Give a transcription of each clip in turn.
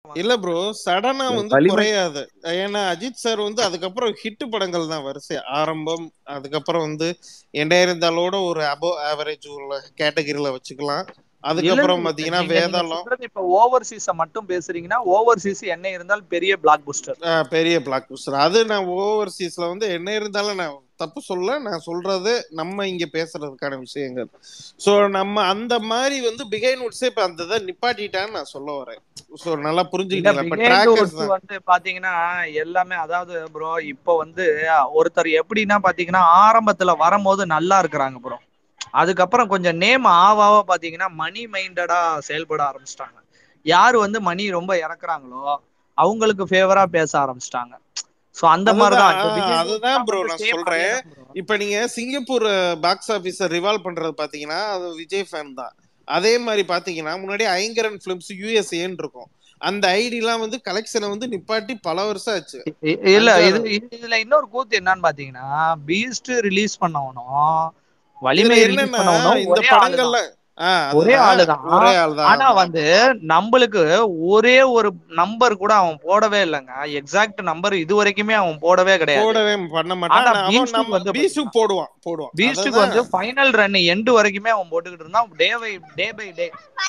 இல்ல ப்ரோ சடனா வந்து வலிமை குறையாது ஏன்னா அஜித் சார் வந்து அதுக்கப்புறம் ஹிட் படங்கள் தான் வரிசை ஆரம்பம் அதுக்கப்புறம் வந்து என்ன இருந்தாலோட ஒரு அபோ ஆவரேஜ் உள்ள கேட்டகரியில வச்சுக்கலாம் அதுக்கப்புறம் இல்ல பாத்தீங்கன்னா நீங்க நீங்க வேதாளம் சொல்றது இப்ப ஓவர்சீஸ மட்டும் பேசுறீங்கன்னா ஓவர்சீஸ் என்ன இருந்தால் பெரிய பிளாக் புஸ்டர் ஆஹ் பெரிய பிளாக் பஸ்டர் அது நான் ஓவர்சீஸ்ல வந்து என்ன இருந்தாலும் நான் தப்பு சொல்ல நான் சொல்றது நம்ம இங்க பேசுறதுக்கான விஷயங்கள் சோ நம்ம அந்த மாதிரி வந்து பிகைன் உட்ஸே இப்ப அந்த இதை நிப்பாட்டிட்டான்னு நான் சொல்ல வரேன் சோ நல்லா இல்ல புரிஞ்சுக்கிட்டீங்களா இப்ப பிகைண்ட் ட்ராக்கர்ஸ் உட்ஸ் தான் வந்து பாத்தீங்கன்னா எல்லாமே அதாவது ப்ரோ இப்போ வந்து ஒருத்தர் எப்படின்னா பாத்தீங்கன்னா ஆரம்பத்துல வரும்போது நல்லா இருக்கிறாங்க ப்ரோ அதுக்கப்புறம் கொஞ்சம் நேம் ஆவாவ பாத்தீங்கன்னா மணி மைண்டடா செயல்பட ஆரம்பிச்சிட்டாங்க யார் வந்து மணி ரொம்ப இறக்குறாங்களோ அவங்களுக்கு ஃபேவரா பேச ஆரம்பிச்சிட்டாங்க சோ அந்த அதுதான் மாதிரிதான் இப்ப ஆஹ் பிகைண்ட் அதுதான் உட்ஸ்லாம் ப்ரோ வந்து நான் சேம் சொல்றேன் அதேதான் ப்ரோ இப்ப நீங்க சிங்கப்பூர் பாக்ஸ் ஆபீஸ ரிவால்வ் பண்றது பாத்தீங்கன்னா அது விஜய் ஃபேன் தான் அதே மாதிரி பாத்தீங்கன்னா முன்னாடி ஐங்கரன் பிலிம்ஸ் யூஎஸ்ஏன்னு இருக்கும் அந்த ஐடிலாம் வந்து கலெக்ஷனை வந்து நிப்பாட்டி பல வருஷம் ஆச்சு இ- இ- இல்ல அஞ்சாறு இது இது- இதுல இன்னொரு கூத்து என்னன்னு பாத்தீங்கன்னா பீஸ்ட் ரிலீஸ் பண்ணவனும் இதுல வலிமை ரிலீஸ் என்னன்னா பண்ணவனும் இந்த ஒரே ஆளுதான் படங்கள்ல ஆஹ் ஒரே அதுதான் ஆளுதான் ஒரே ஆள் தான் ஆனா ஆமா வந்து ஆமா நம்மளுக்கு ஒரே ஒரு நம்பர் கூட அவன் போடவே இல்லைங்க எக்ஸாக்ட் நம்பர் இது வரைக்குமே அவன் போடவே கிடையாது போடவே பண்ண மாட்டான் ஆனா ஆனா அவன் பீஸ்டுக்கு நம்ம வந்து பீஸு பாத்தீங்கன்னா போடுவான் போடுவான் பீஸ்டுக்கு அததான் வந்து ஃபைனல் ரன் எண்டு வரைக்குமே அவன் போட்டுக்கிட்டு இருந்தான் day by day by day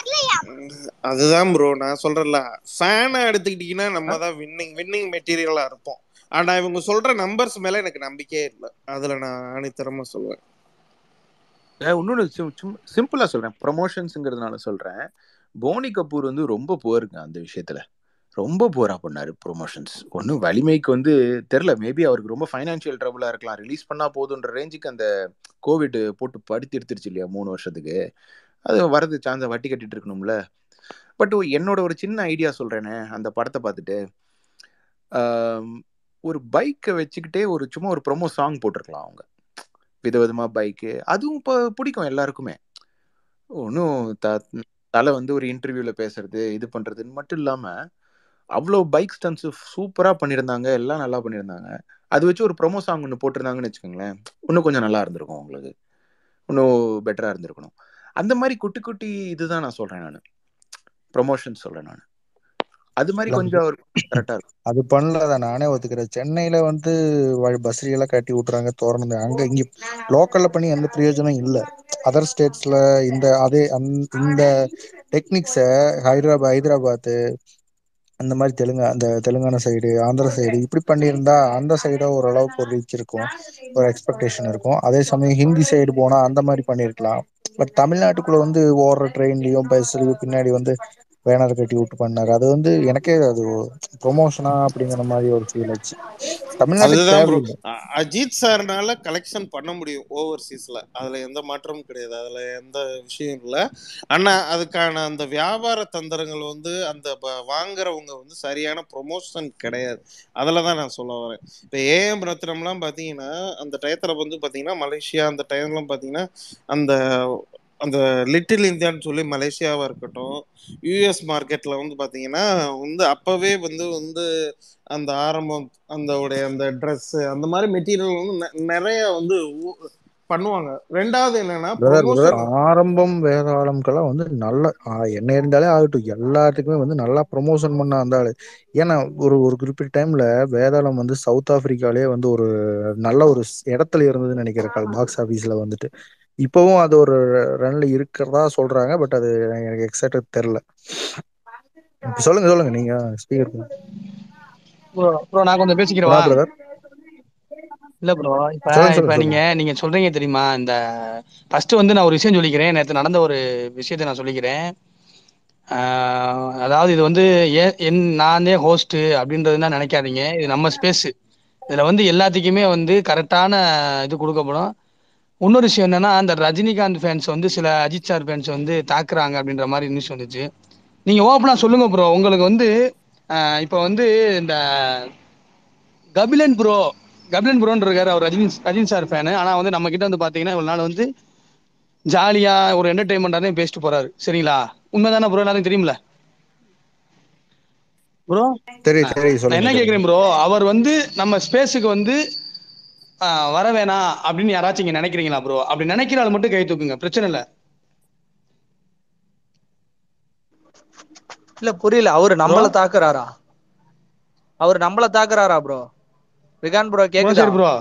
அதுதான் ப்ரோ நான் சொல்றேன்ல ஃபேனை எடுத்துக்கிட்டீங்கன்னா நம்ம தான் வின்னிங் வின்னிங் மெட்டீரியலா இருப்போம் ஆனா இவங்க சொல்ற நம்பர்ஸ் மேல எனக்கு நம்பிக்கையே இல்லை அதுல நான் ஆணித்தரமா சொல்லுவேன் இன்னொன்று சிம்பிளா சொல்றேன் ப்ரொமோஷன்ஸுங்கிறதுனால சொல்றேன் போனி கபூர் வந்து ரொம்ப போருங்க அந்த விஷயத்துல ரொம்ப போரா பண்ணாரு ப்ரொமோஷன்ஸ் ஒன்றும் வலிமைக்கு வந்து தெரில மேபி அவருக்கு ரொம்ப ஃபைனான்சியல் ட்ரபுளாக இருக்கலாம் ரிலீஸ் பண்ணா போதுன்ற ரேஞ்சுக்கு அந்த கோவிட் போட்டு படுத்தி எடுத்துருச்சு இல்லையா மூணு வருஷத்துக்கு அது வரது சான்ஸை வட்டி கட்டிட்டு இருக்கணும்ல பட் என்னோட ஒரு சின்ன ஐடியா சொல்றேனே அந்த படத்தை பார்த்துட்டு ஆம், ஒரு பைக்கை வச்சுக்கிட்டே ஒரு சும்மா ஒரு ப்ரொமோ சாங் போட்டிருக்கலாம் அவங்க விதவிதமா பைக்கு அதுவும் இப்போ பிடிக்கும் எல்லாருக்குமே ஒன்றும் த தலை வந்து ஒரு இன்டர்வியூல பேசுறது இது பண்றதுன்னு மட்டும் இல்லாம அவ்வளோ பைக் ஸ்டன்ஸ் சூப்பரா பண்ணியிருந்தாங்க எல்லாம் நல்லா பண்ணியிருந்தாங்க அது வச்சு ஒரு ப்ரொமோ சாங் ஒன்று போட்டிருந்தாங்கன்னு வச்சுக்கோங்களேன் இன்னும் கொஞ்சம் நல்லா இருந்திருக்கும் உங்களுக்கு இன்னும் பெட்டரா இருந்திருக்கணும் அந்த மாதிரி குட்டி குட்டி இதுதான் நான் சொல்றேன் நான் ப்ரொமோஷன் சொல்றேன் நான் அது மாதிரி இல்ல கொஞ்சம் அவர் கரெக்டா இருக்கும் அது பண்ணலதான் நானே ஒத்துக்கிறேன் சென்னையில வந்து பஸ்ரியெல்லாம் கட்டி விட்டுறாங்க திறந்து அங்க இங்க லோக்கல்ல பண்ணி எந்த பிரயோஜனம் இல்ல அதர் ஸ்டேட்ஸ்ல இந்த அதே அந்த- இந்த டெக்னிக்ஸ ஹைதராபாத் ஹைதராபாத் அந்த மாதிரி தெலுங்கா அந்த தெலுங்கானா சைடு ஆந்திரா சைடு இப்படி பண்ணியிருந்தா அந்த சைட ஓரளவுக்கு ஒரு ரீச் இருக்கும் ஒரு எக்ஸ்பெக்டேஷன் இருக்கும் அதே சமயம் ஹிந்தி சைடு போனா அந்த மாதிரி பண்ணியிருக்கலாம் பட் தமிழ்நாட்டுக்குள்ள வந்து ஓடுற ட்ரெயின்லயும் பஸ்லயும் பின்னாடி வந்து பேனர் கட்டி விட்டு பண்ணாரு அது வந்து எனக்கே அது ப்ரொமோஷனா அப்படிங்கிற மாதிரி ஒரு ஃபீல் ஆச்சு தமிழ்நாட்டுக்கு அதுதான் ப்ரோ தேவையில்லை அஜித் சார்னால கலெக்ஷன் பண்ண முடியும் ஓவர்சீஸ்ல அதுல எந்த மாற்றமும் கிடையாது அதுல எந்த விஷயம் இல்லை ஆனா அதுக்கான அந்த வியாபார தந்திரங்கள் வந்து அந்த ப- வாங்குறவங்க வந்து சரியான ப்ரொமோஷன் கிடையாது அதுல தான் நான் சொல்ல வரேன் இப்போ ஏஎம் ரத்னம்லாம் பார்த்தீங்கன்னா அந்த டயத்துல வந்து பார்த்தீங்கன்னா மலேசியா அந்த டைம்லாம் பார்த்தீங்கன்னா அந்த அந்த லிட்டில் இந்தியான்னு சொல்லி மலேசியாவா இருக்கட்டும் யூஎஸ் மார்க்கெட்ல வந்து பாத்தீங்கன்னா வந்து அப்பவே வந்து வந்து அந்த ஆரம்பம் அந்த உடைய அந்த ட்ரெஸ் அந்த மாதிரி மெட்டீரியல் வந்து நெ- நிறைய வந்து ஊ- பண்ணுவாங்க ரெண்டாவது என்னன்னா பிரதர் பிரதர் ப்ரொமோஷன் ஆரம்பம் வேதாளம்க்கெல்லாம் வந்து நல்ல ஆ, என்ன இருந்தாலே ஆகட்டும் எல்லாத்துக்குமே வந்து நல்லா ப்ரொமோஷன் பண்ண அந்த ஆளு ஏன்னா ஒரு ஒரு குறிப்பிட்ட டைம்ல வேதாளம் வந்து சவுத் ஆப்பிரிக்காலே வந்து ஒரு நல்ல ஒரு ஸ் இடத்துல இருந்ததுன்னு நினைக்கிறேன் பாக்ஸ் ஆபீஸ்ல வந்துட்டு இப்பவும் அது ஒரு ரன்ல இருக்கிறதா சொல்றாங்க பட் அது எனக்கு எக்ஸாக்டா தெரியல இப்ப சொல்லுங்க சொல்லுங்க நீங்க ஸ்பீக்கர் ப்ரோ ப்ரோ நான் கொஞ்சம் என்ன பேசிக்கிறவா பிரதர் இல்ல ப்ரோ இப்ப சொல்லுங்க இப்ப சொல்லுங்க நீங்க சொல்லுங்க நீங்க சொல்றீங்க தெரியுமா இந்த ஃபர்ஸ்ட் வந்து நான் ஒரு விஷயம் சொல்லிக்கிறேன் நேற்று நடந்த ஒரு விஷயத்தை நான் சொல்லிக்கிறேன் ஆஹ் அதாவது இது வந்து ஏன் என் நானே ஹோஸ்ட் அப்படின்றது தான் நினைக்காதீங்க இது நம்ம ஸ்பேஸ் இதுல வந்து எல்லாத்துக்குமே வந்து கரெக்டான இது கொடுக்கப்படும் இன்னொரு விஷயம் என்னன்னா அந்த ரஜினிகாந்த் ஃபேன்ஸ் வந்து சில அஜித் சார் ஃபேன்ஸ் வந்து தாக்குறாங்க அப்படின்ற மாதிரி நியூஸ் வந்துச்சு நீங்க ஓப்பனா சொல்லுங்க ப்ரோ உங்களுக்கு வந்து ஆஹ் இப்ப வந்து இந்த கபிலன் ப்ரோ கபிலன் ப்ரோன்னு இருக்காரு அவர் ரஜினி ரஜினி சார் ஃபேனு ஆனா வந்து நம்ம கிட்ட வந்து பாத்தீங்கன்னா இவ்வளவு நாள் வந்து ஜாலியா ஒரு என்டர்டைன்மெண்டானே பேசிட்டு போறாரு சரிங்களா உண்மைதானே ப்ரோ எல்லாரும் தெரியும்ல ப்ரோ தெரியும் தெரியும் நான் சொல்லுங்க என்ன சொல்லுங்க கேக்குறேன் ப்ரோ அவர் வந்து நம்ம ஸ்பேஸுக்கு வந்து ஆஹ் வர வேணாம் அப்படின்னு யாராச்சும் இங்க நினைக்கிறீங்களா ப்ரோ அப்படி நினைக்கிற ஆள் மட்டும் கை தூக்குங்க பிரச்சனை இல்ல இல்ல புரியல அவரு நம்மள தாக்குறாரா அவர் நம்மள தாக்குறாரா ப்ரோ விகான் ப்ரோ கேக்குதா சரி ப்ரோ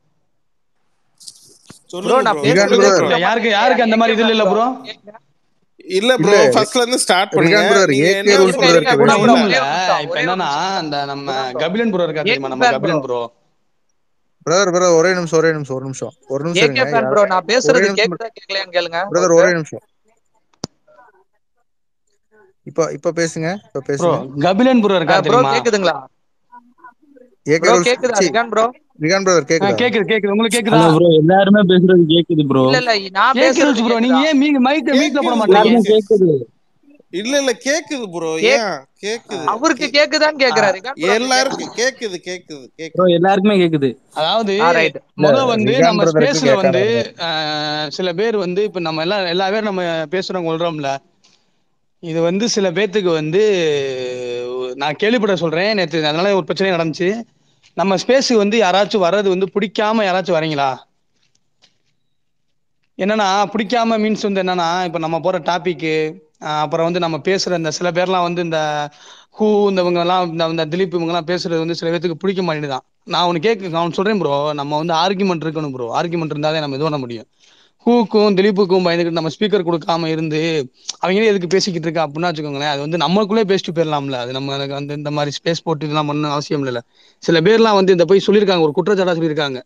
ப்ரோ சொல்லுங்க நான் ப்ரோ விகான் பேசுறதே brother. சுத்தமா யாருக்கு கேட்கலையா? யாருக்கு அந்த மாதிரி இது கேக்குதா இல்ல ப்ரோ இல்ல ப்ரோ இல்ல, ஃபர்ஸ்ட்ல இருந்து ஸ்டார்ட் பண்ணுங்க விகான் brother, நீங்க AK என்ன rules இருங்க, brother இருங்க, க்கு குணா வேணும். bro, ஒண்ணும் ஒரே இல்ல ஒரு நிமிஷம், இப்ப ஒரே ஒரு என்னன்னா நிமிஷம். இந்த நம்ம குணா bro. கபிலன் ப்ரோ இருக்கா தெரியுமா நம்ம AK fan Kapilan bro. Bro brother brother ஒரே நிமிஷம் ஒரே நிமிஷம் ஒரு நிமிஷம் ஒரு நிமிஷம் ஏகே இருங்க ஃபேன் ப்ரோ நான் ஒரே பேசுறது நிமிஷம் கேக்குதா கேட்கலையான்னு கேளுங்க பிரதர் அவருக்கு. ஒரே நிமிஷம் இப்ப இப்ப பேசுங்க இப்ப ப்ரோ பேசுங்க கபிலன் ப்ரோ இருக்கா ப்ரோ தெரியுமா கேக்குதுங்களா ஏகே ப்ரோ ரூல்ஸ் கேக்குதா சி விகான் ப்ரோ விகான் பிரதர் ஆ, கேக்குதா கேக்குது கேக்குது உங்களுக்கு கேக்குதா ஹலோ ப்ரோ எல்லாருமே பேசுறது கேக்குது ப்ரோ இல்ல இல்ல நான் கேக்குது பேசுறது ப்ரோ நீங்க கேக்குதா ஏன் மீங்க மைக்க மீட்ல போட கேக்குது மாட்டீங்க எல்லாருமே கேக்குது இல்ல இல்ல கேக்குது ப்ரோ கேக்- ஏன் கேக்குது அவருக்கு கே- கேக்குதான்னு கேக்குறாரு விகான் bro க்கு எல்லாருக்கும் கேக்குது கேக்குது ப்ரோ கேக்குது எல்லாருக்குமே கேக்குது அதாவது ஆ ரைட் இல்ல முத வந்து விகான் நம்ம பிரதருக்கு ஸ்பேஸ்ல வந்து கேட்காத ஆஹ், சில பேர் வந்து இப்ப நம்ம எல்லாம் எல்லா பேரும் நம்ம பேசுறோம் கொள்றோம்ல இது வந்து சில பேர்த்துக்கு வந்து நான் கேள்விப்பட்ட சொல்றேன் நேற்று அதனால ஒரு பிரச்சனை நடந்துச்சு நம்ம ஸ்பேஸுக்கு வந்து யாராச்சும் வர்றது வந்து பிடிக்காம யாராச்சும் வரீங்களா என்னன்னா பிடிக்காம மீன்ஸ் வந்து என்னன்னா இப்ப நம்ம போற டாபிக் அப்புறம் வந்து நம்ம பேசுற இந்த சில பேர்லாம் வந்து இந்த ஹூ இந்தவங்க எல்லாம் இந்த இந்த திலீப் இவங்க எல்லாம் பேசுறது வந்து சில பேருக்கு பிடிக்க மாட்டேங்குதான் நான் உனக்கு கேட்க நான் சொல்றேன் ப்ரோ நம்ம வந்து ஆர்குமெண்ட் இருக்கணும் ப்ரோ ஆர்குமெண்ட் இருந்தாலே நம்ம இது பண்ண முடியும் ஹூக்கும் திலீப்புக்கும் பயந்துக்கிட்டு நம்ம ஸ்பீக்கர் கொடுக்காம இருந்து அவங்களே எதுக்கு பேசிக்கிட்டு இருக்கா அப்படின்னா வச்சுக்கோங்களேன் அது வந்து நம்மளுக்குள்ளே பேசிட்டு போயிடலாம்ல அது நம்ம எனக்கு வந்து இந்த மாதிரி ஸ்பேஸ் போட்டு இதெல்லாம் பண்ண அவசியம் இல்லைல்ல சில பேர்லாம் வந்து இந்த போய் சொல்லியிருக்காங்க ஒரு குற்றச்சாட்டா சொல்லியிருக்காங்க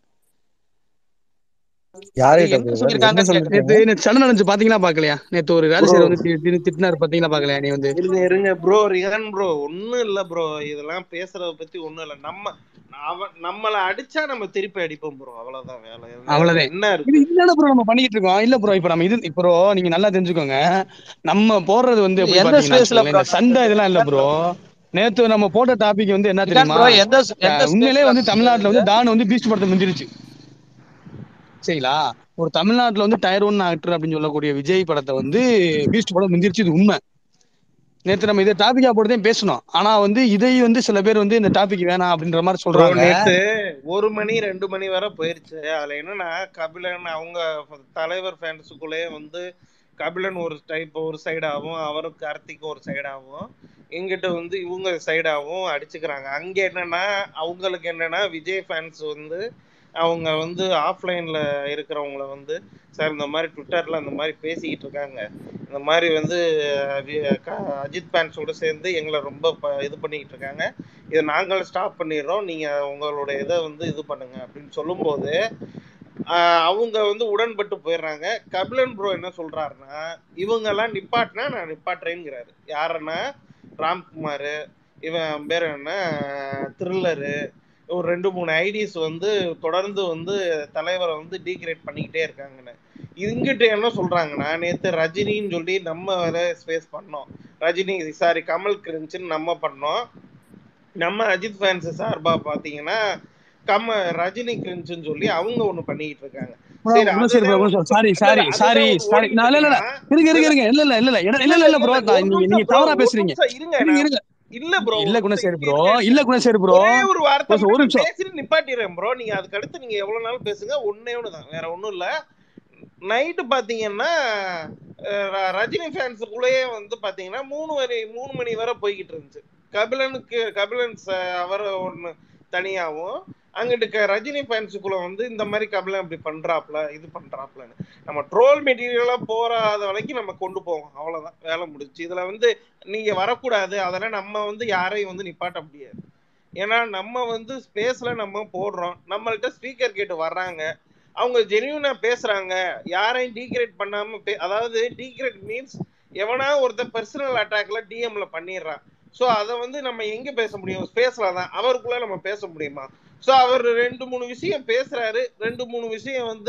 அது யார்கிட்ட என்ன பிரதர் என்ன சொல்லிருக்காங்கன்னு சொல்லிருக்காங்க நேத்து நேத்து சண்டை நடந்துச்சு பாத்தீங்களா பாக்கலையா நேத்து ஒரு ப்ரோ ராஜசேகர் வந்து தி- தி- திட்டினாரு பாத்தீங்களா பாக்கலையா நீ வந்து இருங்க இருங்க ப்ரோ ரியான் ப்ரோ ஒண்ணும் இல்ல ப்ரோ இதெல்லாம் பேசுறத பத்தி ஒண்ணும் இல்ல நம்ம அவன் நம்மள அடிச்சா நம்ம திருப்பி அடிப்போம் ப்ரோ அவ்வளவுதான் வேலை இதுல அவ்வளவுதான் என்ன இது இருக்கு இதுதானே ப்ரோ நம்ம பண்ணிக்கிட்டு இருக்கோம் இல்ல ப்ரோ இப்ப நம்ம இது இப்போ நீங்க நல்லா தெரிஞ்சுக்கோங்க நம்ம போடுறது வந்து எப்படி எந்த பாத்தீங்கன்னா ஸ்பேஸ்ல வச்சுக்கோங்களேன் ப்ரோ இந்த சண்டை இதெல்லாம் இல்ல விகான் ப்ரோ ப்ரோ நேத்து நம்ம போட்ட டாபிக் வந்து என்ன விகான் தெரியுமா ப்ரோ எந்த எந்த ட- உண்மையிலே ஸ்பேஸ்ல வந்து தமிழ்நாட்டுல இது வந்து டான் வந்து பீஸ்ட் படத்தை மிஞ்சிருச்சு சரிங்களா ஒரு தமிழ்நாட்டுல வந்து டயர் ஒன் ஆக்டர் அப்படின்னு சொல்லக்கூடிய விஜய் படத்தை வந்து பீஸ்ட் படம் மிஞ்சிருச்சு இது உண்மை நேத்து நம்ம இதை டாபிக்கா போட்டுதான் பேசணும் ஆனா வந்து இதை வந்து சில பேர் வந்து இந்த டாபிக் வேணாம் அப்படின்ற மாதிரி ப்ரோ சொல்றாங்க நேத்து ஒரு மணி ரெண்டு மணி வரை போயிருச்சு அதுல என்னன்னா கபிலன் அவங்க தலைவர் ஃபேன்ஸுக்குள்ளேயே வந்து கபிலன் ஒரு டைப் ஒரு சைடாகவும் அவர் கார்த்திக் ஒரு சைடாகவும் எங்கிட்ட வந்து இவங்க சைடாகவும் அடிச்சுக்கிறாங்க அங்க என்னன்னா அவங்களுக்கு என்னன்னா விஜய் ஃபேன்ஸ் வந்து அவங்க வந்து ஆஃப்லைன்ல இருக்கிறவங்கள வந்து சார் இந்த மாதிரி ட்விட்டர்ல இந்த மாதிரி பேசிக்கிட்டு இருக்காங்க இந்த மாதிரி வந்து அஹ், வி- க- அஜித் ஃபேன்ஸோட சேர்ந்து எங்களை ரொம்ப ப- இது பண்ணிக்கிட்டு இருக்காங்க இதை நாங்கள் ஸ்டாப் பண்ணிடுறோம் நீங்க உங்களோட இதை வந்து இது பண்ணுங்க அப்படின்னு சொல்லும்போது ஆஹ் அவங்க வந்து உடன்பட்டு போயிடுறாங்க கபிலன் ப்ரோ என்ன சொல்றாருன்னா இவங்க எல்லாம் நிப்பாட்டினா நான் நிப்பாட்டுறேங்கிறாரு யாருன்னா ராம்குமார் இவன் பேர் என்ன த்ரில்லரு ஒரு ரெண்டு மூணு ஐடிஸ் வந்து தொடர்ந்து வந்து தலைவரை வந்து டீக்ரேட் பண்ணிக்கிட்டே இருக்காங்கன்னு இங்கிட்ட என்ன சொல்றாங்கன்னா நேத்து ரஜினின்னு சொல்லி நம்ம வேற ஸ்பேஸ் பண்ணோம் ரஜினி சாரி கமல் கிரிஞ்சுன்னு நம்ம பண்ணோம் நம்ம அஜித் ஃபேன்ஸ் சார்பா பாத்தீங்கன்னா கம்ம ரஜினி கிரிஞ்சுன்னு சொல்லி அவங்க ஒண்ணு பண்ணிக்கிட்டு இருக்காங்க சரி குணசேகர் அதுதான் ப்ரோ ஒரு- சாரி இல்ல, சாரி இல்ல, சாரி அதுதான் சாரி ஓடிட்டு நான் இல்ல இல்ல இல்ல இருக்குன்னா, இருங்க இருங்க இருங்க இல்ல இல்ல இல்ல இல்ல இல்ல இல்ல இல்ல ப்ரோ இல்ல, ஒரு நீங்க நிமிஷம் நீங்க bro, தவறா ஒரு பேசுறீங்க நிமிஷம் இருங்க இருங்க நான் இருங்க இல்ல ப்ரோ இல்ல குணசேகர் ப்ரோ இல்ல இல்ல குணசேகர் ப்ரோ ஒரே ஒரு வார்த்தை ஒரு மட்டும் நிமிஷம் பேசிட்டு நிப்பாட்டிடுறேன் ப்ரோ நீங்க அதுக்கு அடுத்து நீங்க எவ்வளவு நாள் பேசுங்க ஒன்னே ஒண்ணுதான் வேற ஒண்ணும் இல்ல நைட்டு பாத்தீங்கன்னா அஹ் ர- ரஜினி ஃபேன்ஸுக்குள்ளேயே வந்து பாத்தீங்கன்னா மூணு வரை மூணு மணி வரை போய்கிட்டு இருந்துச்சு கபிலனுக்கு கபிலன் ச- அவர் ஒண்ணு தனியாவும் அங்கிட்டு க- ரஜினி ஃபேன்ஸுக்குள்ள வந்து இந்த மாதிரி கபிலன் இப்படி பண்றாப்ல இது பண்றாப்லன்னு நம்ம ட்ரோல் மெட்டீரியலா போறாத வரைக்கும் நம்ம கொண்டு போவோம் அவ்வளவுதான் வேலை முடிச்சு இதுல வந்து நீங்க வரக்கூடாது அதெல்லாம் நம்ம வந்து யாரையும் வந்து நிப்பாட்ட முடியாது ஏன்னா நம்ம வந்து ஸ்பேஸ்ல நம்ம போடுறோம் நம்மள்ட்ட ஸ்பீக்கர் கேட்டு வர்றாங்க அவங்க ஜெனியூனா பேசுறாங்க யாரையும் டீக்ரேட் பண்ணாம பே- அதாவது டீக்ரேட் மீன்ஸ் எவனா ஒருத்தர் பர்சனல் அட்டாக்ல டிஎம்ல பண்ணிடுறான் ஸோ அதை வந்து நம்ம எங்க பேச முடியும் ஸ்பேஸ்ல தான் அவருக்குள்ள நம்ம பேச முடியுமா ஸோ அவர் ரெண்டு மூணு விஷயம் பேசுறாரு ரெண்டு மூணு விஷயம் வந்து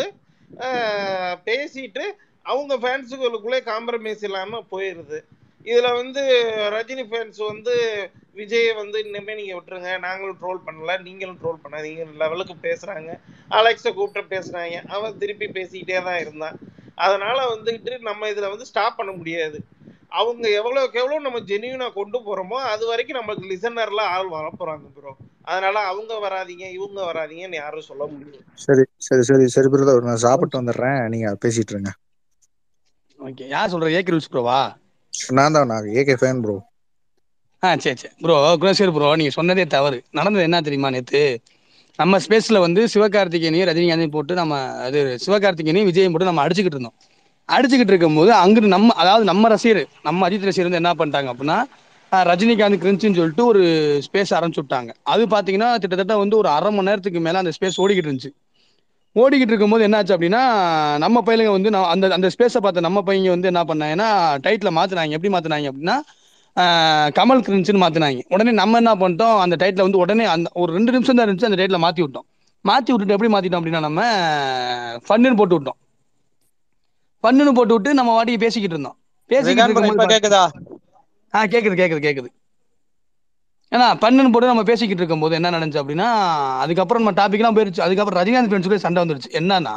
ஆஹ், பேசிட்டு அவங்க ஃபேன்ஸுகளுக்குள்ளே காம்ப்ரமைஸ் இல்லாம போயிருது இதுல வந்து ரஜினி ஃபேன்ஸ் வந்து விஜயை வந்து இனிமே நீங்க விட்டுருங்க நாங்களும் ட்ரோல் பண்ணல நீங்களும் ட்ரோல் பண்ணாதீங்க லெவலுக்கு பேசுறாங்க அலெக்ஸை கூப்பிட்டு பேசுறாங்க அவன் திருப்பி பேசிக்கிட்டே தான் இருந்தான் அதனால வந்துட்டு நம்ம இதுல வந்து ஸ்டாப் பண்ண முடியாது அவங்க எவ்வளவுக்கு எவ்வளவு நம்ம ஜெனியூனா கொண்டு போறோமோ அது வரைக்கும் நம்மளுக்கு லிசனர்ல ஆள் வரப்போறாங்க ப்ரோ அதனால அவங்க வராதீங்க இவங்க வராதீங்கன்னு யாரும் சொல்ல முடியாது சரி சரி சரி சரி பிரதர் நான் சாப்பிட்டு வந்துடுறேன் நீங்க பேசிட்டு இருங்க ஓகே யார் சொல்ற ஏக்கி ரூல்ஸ் ப்ரோவா நான் தான் நான் ஏகே ஃபேன் ப்ரோ ஆ சரி சரி ப்ரோ குணசேகர் ப்ரோ நீங்க சொன்னதே தவறு நடந்தது என்ன தெரியுமா நேத்து நம்ம ஸ்பேஸ்ல வந்து சிவகார்த்திகேயனையும் ரஜினிகாந்தையும் போட்டு நம்ம அது சிவகார்த்திகேயனையும் விஜயம் போட்டு நம்ம அடிச்சுக்கிட்டு இருந்தோம் அடிச்சுக்கிட்டு இருக்கும்போது அங்கிட்டு நம்ம அதாவது நம்ம ரசிகர் நம்ம அஜித் ரசிகர் வந்து என்ன பண்ணிட்டாங்க அப்படின்னா ஆ, ரஜினிகாந்த் கிரிஞ்சுன்னு சொல்லிட்டு ஒரு ஸ்பேஸ் ஆரம்பிச்சு விட்டாங்க அது பாத்தீங்கன்னா கிட்டத்தட்ட வந்து ஒரு அரை மணி நேரத்துக்கு மேல அந்த ஸ்பேஸ் ஓடிக்கிட்டு இருந்துச்சு ஓடிக்கிட்டு இருக்கும்போது என்னாச்சு அப்படின்னா நம்ம பையனுங்க வந்து நான் அந்த அந்த ஸ்பேஸை பார்த்த நம்ம பையங்க வந்து என்ன பண்ணாங்கன்னா டைட்டில் மாத்தினாங்க எப்படி மாத்தினாங்க அப்படின்னா ஆஹ் கமல் கிரிஞ்சுன்னு மாத்தினாங்க உடனே நம்ம என்ன பண்ணிட்டோம் அந்த டைட்டில் வந்து உடனே அந்த ஒரு ரெண்டு நிமிஷம் தான் இருந்துச்சு அந்த டைட்டில் மாத்தி விட்டோம் மாத்தி விட்டுட்டு எப்படி மாத்திட்டோம் அப்படின்னா நம்ம ஃபன்னுன்னு போட்டு விட்டோம் ஃபன்னுன்னு போட்டு விட்டு நம்ம வாட்டிக்கு பேசிக்கிட்டு இருந்தோம் பேசிக்கிட்டு விகான் bro, இப்ப இருக்கும்போது கேக்குதா ஆ கேக்குது கேக்குது கேக்குது ஏன்னா பண்ணுன்னு போட்டு நம்ம பேசிக்கிட்டு இருக்கும்போது என்ன நடந்துச்சு அப்படின்னா அதுக்கப்புறம் நம்ம டாபிக்லாம் போயிருச்சு அதுக்கப்புறம் ரஜினிகாந்த் ஃபேன்ஸுக்கு சண்டை வந்துருச்சு என்னன்னா